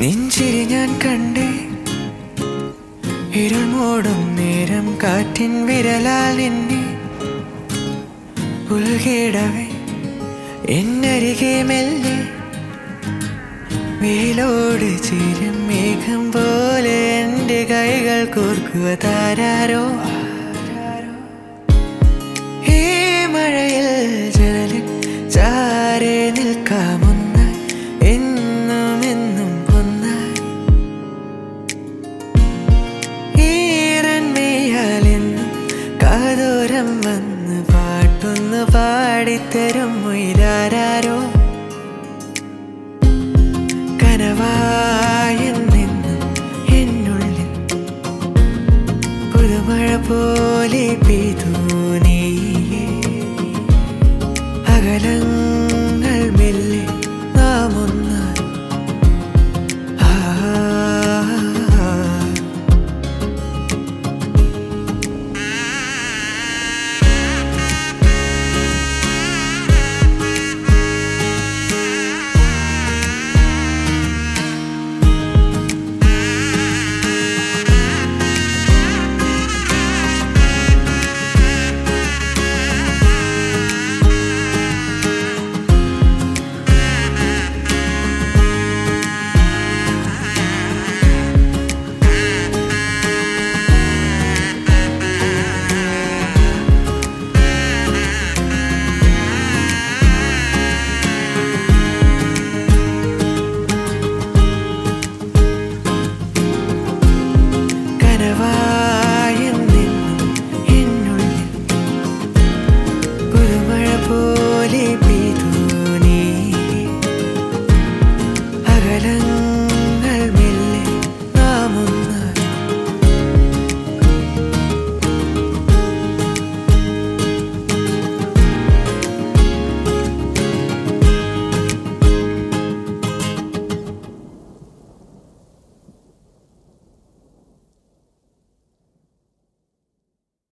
നെഞ്ചിരി ഞാൻ കണ്ടേ ഇരുൾ മൂടും നേരം കാറ്റിൻ വിരലാൽ എന്നെ പുൽകിടവേ എന്നരികെ മെല്ലെ വേലോട് ചേരും മേഘം പോലെ എൻ്റെ കൈകൾ കോർക്കുക താരാരോ ഈ മഴയിൽ ജനലിൽ ചാരെ നിൽക്കാമൊന്നായി എന്നും എന്നും ഒന്നായി ഈറന്മേയാലെന്നും കാതോരം വന്ന് പാട്ടൊന്ന് പാടിത്തരും മൊയിലാരോ കനവായെന്നെന്നും എന്നുള്ളിൽ പുതുമഴ പോലെ പെയ്തു നീയേ അകലങ്ങൾ